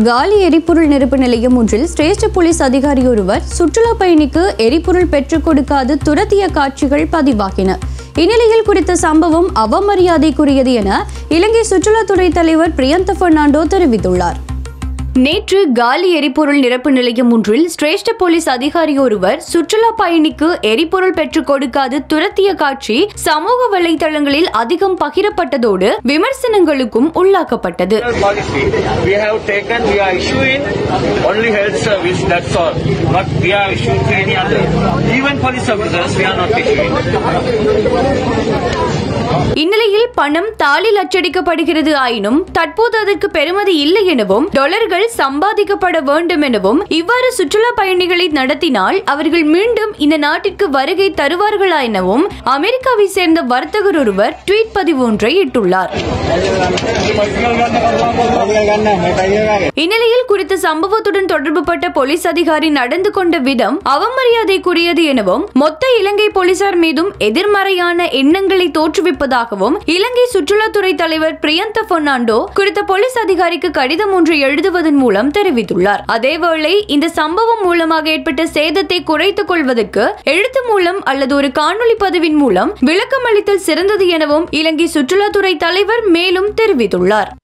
காலி எரிபொருள் நிரப்பு நிலையம் ஒன்றில் சிரேஷ்ட போலீஸ் அதிகாரி ஒருவர் சுற்றுலா பயணிக்கு எரிபொருள் பெற்றுக் கொடுக்காது துரத்திய காட்சிகள் பதிவாகின இந்நிலையில் குறித்த சம்பவம் அவமரியாதைக்குரியது என இலங்கை சுற்றுலாத்துறை தலைவர் பிரியந்த பெர்னாண்டோ தெரிவித்துள்ளார் நேற்று காலி எரிபொருள் நிரப்பு நிலையம் ஒன்றில் சிரேஷ்ட போலீஸ் அதிகாரி ஒருவர் சுற்றுலா பயணிக்கு எரிபொருள் பெற்றுக் கொடுக்காது துரத்திய காட்சி சமூக வலைதளங்களில் அதிகம் பகிரப்பட்டதோடு விமர்சனங்களுக்கும் உள்ளாக்கப்பட்டது policy we have taken, we are issuing only health service, that's all. But we are issuing to any other. Even police officers, we are not issuing. இந்நிலையில் பணம் தாளில் அச்சடிக்கப்படுகிறது ஆயினும் தற்போது அதற்கு பெறுமதி இல்லை எனவும் டாலர்கள் சம்பாதிக்கப்பட வேண்டும் எனவும் இவ்வாறு சுற்றுலா பயணிகளை நடத்தினால் அவர்கள் மீண்டும் இந்த நாட்டிற்கு வருகை தருவார்களா எனவும் அமெரிக்காவை சேர்ந்த வர்த்தகர் ஒருவர் ட்வீட் பதிவு ஒன்றை இட்டுள்ளார் இந்நிலையில் குறித்த சம்பவத்துடன் தொடர்புபட்ட போலீஸ் அதிகாரி நடந்து கொண்ட விதம் அவமரியாதைக்குரியது எனவும் மொத்த இலங்கை போலீசார் மீதும் எதிர்மறையான எண்ணங்களை தோற்றுவிப்பதாகவும் இலங்கை சுற்றுலாத்துறை தலைவர் பிரியந்த பெர்னாண்டோ குறித்த போலீஸ் அதிகாரிக்கு கடிதம் ஒன்று எழுதுவதன் மூலம் தெரிவித்துள்ளார் அதேவேளை இந்த சம்பவம் மூலமாக ஏற்பட்ட சேதத்தை குறைத்துக் கொள்வதற்கு எழுத்து மூலம் அல்லது ஒரு காணொலி பதிவின் மூலம் விளக்கம் அளித்தல் சிறந்தது எனவும் இலங்கை சுற்றுலாத்துறை தலைவர் மேலும் தெரிவித்துள்ளார்